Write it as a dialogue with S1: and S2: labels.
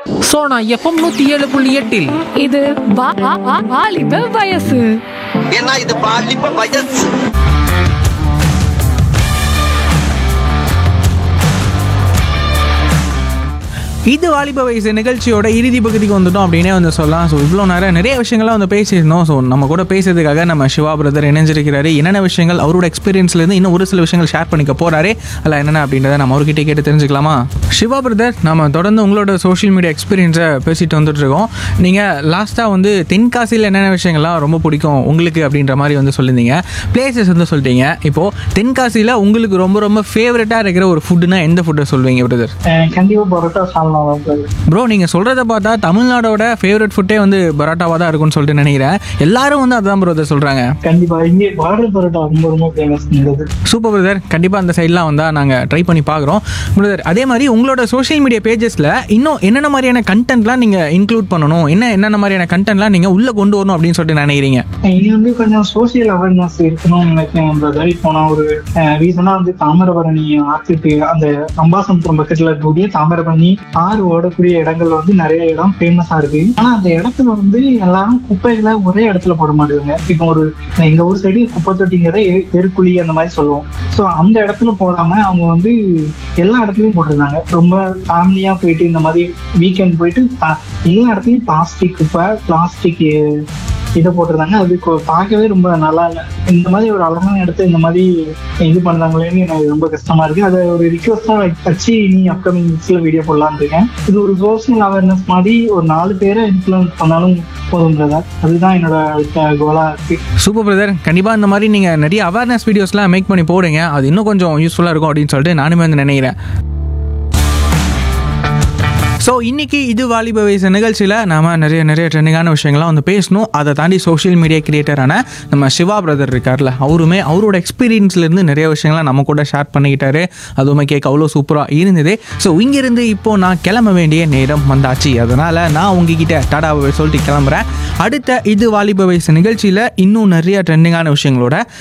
S1: Sona FM நூத்தி ஏழு புள்ளி எட்டில்
S2: இது வா- வா- வா- வாலிப வயசு
S3: ஏன்னா இது பாலிப்ப வயசு
S4: இது வாலிப வயசு நிகழ்ச்சியோட இறுதி பகுதிக்கு வந்துட்டோம் அப்படின்னே வந்து சொல்லலாம் ஸோ இவ்வளோ நேரம் நிறைய விஷயங்கள்லாம் வந்து பேசியிருந்தோம் ஸோ நம்ம கூட பேசுறதுக்காக நம்ம சிவா பிரதர் இணைஞ்சிருக்கிறாரு என்னென்ன விஷயங்கள் அவரோட எக்ஸ்பீரியன்ஸ்லேருந்து இன்னும் ஒரு சில விஷயங்கள் ஷேர் பண்ணிக்க போறாரு அல்ல என்னென்ன அப்படின்றத நம்ம அவர்கிட்ட கேட்டு தெரிஞ்சுக்கலாமா சிவா பிரதர் நம்ம தொடர்ந்து உங்களோட சோஷியல் மீடியா எக்ஸ்பீரியன்ஸை பேசிட்டு வந்துட்டு இருக்கோம் நீங்கள் லாஸ்ட்டாக வந்து தென்காசியில் என்னென்ன விஷயங்கள்லாம் ரொம்ப பிடிக்கும் உங்களுக்கு அப்படின்ற மாதிரி வந்து சொல்லியிருந்தீங்க பிளேசஸ் வந்து சொல்லிட்டீங்க இப்போது தென்காசியில் உங்களுக்கு ரொம்ப ரொம்ப ஃபேவரட்டாக இருக்கிற ஒரு ஃபுட்டுனா எந்த ஃபுட்டை சொல்வீங்க பிரதர்
S5: அஹ் கண்டிப்பா பரோட்டா சால்னா தான் brother.
S4: ப்ரோ நீங்கள் சொல்கிறத பார்த்தா தமிழ்நாடோட ஃபேவரட் ஃபுட்டே வந்து பரோட்டாவாக தான் இருக்கும்னு சொல்லிட்டு நினைக்கிறேன் எல்லாரும் வந்து அதுதான் ப்ரோ அதை சொல்கிறாங்க
S5: கண்டிப்பா இங்கே பார்டர் பரோட்டா ரொம்ப ரொம்ப ஃபேமஸ்
S4: சூப்பர் பிரதர் கண்டிப்பாக அந்த சைட்லாம் வந்தால் நாங்கள் ட்ரை பண்ணி பார்க்குறோம் பிரதர் அதே மாதிரி உங்களோட சோஷியல் மீடியா பேஜஸில் இன்னும் என்னென்ன மாதிரியான கண்டென்ட்லாம் நீங்கள் இன்க்ளூட் பண்ணணும் என்ன என்னென்ன மாதிரியான கண்டென்ட்லாம் நீங்கள் உள்ளே கொண்டு வரணும் அப்படின்னு சொல்லிட்டு நினைக்கிறீங்க
S5: இனி வந்து கொஞ்சம் சோஷியல் அவேர்னஸ் இருக்கணும்னு நினைக்கிறேன் பிரதர் இப்போ நான் ஒரு ரீசனா வந்து தாமிரபரணி ஆற்றுக்கு அந்த அம்பாசமுத்திரம் பக்கத்துல இருக்கக்கூடிய தாமிரபரணி ஆறு ஓடக்கூடிய இடங்கள்ல வந்து நிறைய இடம் ஃபேமஸா இருக்கு ஆனா அந்த இடத்துல வந்து எல்லாரும் குப்பைகளை ஒரே இடத்துல போட மாட்டாங்க இப்போ ஒரு எங்க ஊர் சைடு குப்பை தொட்டிங்கிறத எ- தெருக்குழி அந்த மாதிரி சொல்லுவோம் ஸோ அந்த இடத்துல போடாம அவங்க வந்து எல்லா இடத்துலயும் போட்டிருந்தாங்க ரொம்ப ஃபேமிலியா போயிட்டு இந்த மாதிரி வீக்கெண்ட் போயிட்டு பா- எல்லா இடத்துலயும் பிளாஸ்டிக் குப்பை பிளாஸ்டிக் இதை போட்டிருந்தாங்க அது கொ- பார்க்கவே ரொம்ப நல்லா இல்லை இந்த மாதிரி ஒரு அழகான இடத்த இந்த மாதிரி இது பண்ணாங்களேன்னு எனக்கு ரொம்ப கஷ்டமா இருக்கு அதை ஒரு ரிக்வஸ்டா வச்சு இனி அப்கமிங் வீக்ஸ்ல வீடியோ போடலான்னு இருக்கேன் இது ஒரு சோஷியல் அவேர்னஸ் மாதிரி ஒரு நாலு பேரை இன்ஃபுளுன்ஸ் பண்ணாலும் போதும் பிரதர் அதுதான் என்னோட அடுத்த கோலா இருக்கு
S4: சூப்பர் பிரதர் கண்டிப்பாக இந்த மாதிரி நீங்கள் நிறைய அவேர்னஸ் வீடியோஸ்லாம் மேக் பண்ணி போடுங்க அது இன்னும் கொஞ்சம் யூஸ்ஃபுல்லாக இருக்கும் அப்படின்னு சொல்லிட்டு நானுமே வந்து நினைக்கிறேன் ஸோ இன்னைக்கு இது வாலிப வயசு நிகழ்ச்சியில் நாம நிறைய நிறைய ட்ரெண்டிங்கான விஷயங்கள்லாம் வந்து பேசணும் அதை தாண்டி சோஷியல் மீடியா கிரியேட்டரான நம்ம சிவா பிரதர் இருக்கார்ல அவருமே அவரோட எக்ஸ்பீரியன்ஸ்லேருந்து நிறைய விஷயங்கள்லாம் நம்ம கூட ஷேர் பண்ணிக்கிட்டாரு அதுவுமே கேட்க அவ்வளோ சூப்பராக இருந்தது ஸோ இங்கேருந்து இப்போ நான் கிளம்ப வேண்டிய நேரம் வந்தாச்சு அதனால் நான் உங்ககிட்ட டாடாவை சொல்லிட்டு கிளம்புறேன் அடுத்த இது வாலிப வயசு நிகழ்ச்சியில் இன்னும் நிறைய ட்ரெண்டிங்கான விஷயங்களோட